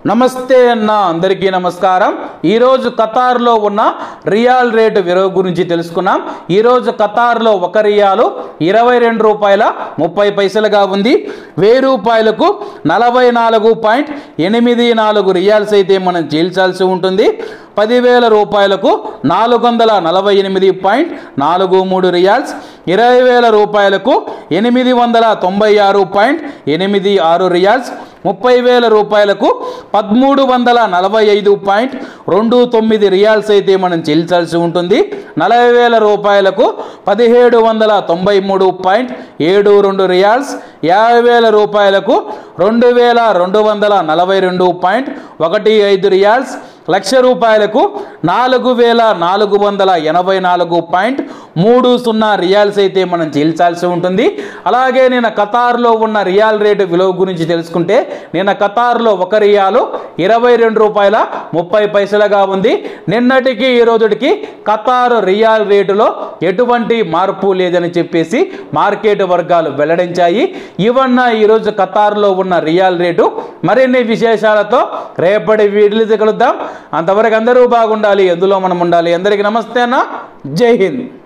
నమస్తే అన్న అందరికీ నమస్కారం ఈరోజు ఖతార్లో ఉన్న రియాల్ రేటు విలువ గురించి తెలుసుకున్నాం ఈరోజు ఖతార్లో ఒక రియాలు ఇరవై రెండు రూపాయల ముప్పై పైసలుగా ఉంది వెయ్యి రూపాయలకు నలభై నాలుగు పాయింట్ ఎనిమిది నాలుగు రియాల్స్ అయితే మనం చేల్చాల్సి ఉంటుంది పదివేల రూపాయలకు నాలుగు వందల నలభై ఎనిమిది పాయింట్ నాలుగు మూడు రియాల్స్ ఇరవై వేల రూపాయలకు ఎనిమిది వందల తొంభై ఆరు పాయింట్ ఎనిమిది ఆరు రియాల్స్ ముప్పై వేల రూపాయలకు పదమూడు వందల నలభై ఐదు పాయింట్ రెండు తొమ్మిది రియాల్స్ అయితే మనం చెల్లించాల్సి ఉంటుంది నలభై వేల రూపాయలకు పదిహేడు వందల తొంభై మూడు పాయింట్ ఏడు రెండు రియాల్స్ యాభై వేల రూపాయలకు రెండు వేల రెండు వందల నలభై రెండు పాయింట్ ఒకటి ఐదు రియాల్స్ లక్ష రూపాయలకు నాలుగు వేల నాలుగు వందల ఎనభై నాలుగు పాయింట్ మూడు సున్నా రియాల్స్ అయితే మనం చెల్లించాల్సి ఉంటుంది అలాగే నేను ఖతార్లో ఉన్న రియాల్ రేటు విలువ గురించి తెలుసుకుంటే నిన్న ఖతార్లో ఒక రియాలు ఇరవై రెండు రూపాయల ముప్పై పైసలుగా ఉంది నిన్నటికి ఈ రోజుటికి ఖతార్ రియాల్ రేటులో ఎటువంటి మార్పు లేదని చెప్పేసి మార్కెట్ వర్గాలు వెల్లడించాయి ఇవన్న ఈరోజు ఖతార్లో ఉన్న రియాల్ రేటు మరిన్ని విశేషాలతో రేపటి వీడియోలు కలుద్దాం అంతవరకు అందరూ బాగుండాలి ఎందులో మనం ఉండాలి అందరికీ నమస్తే అన్న జై హింద్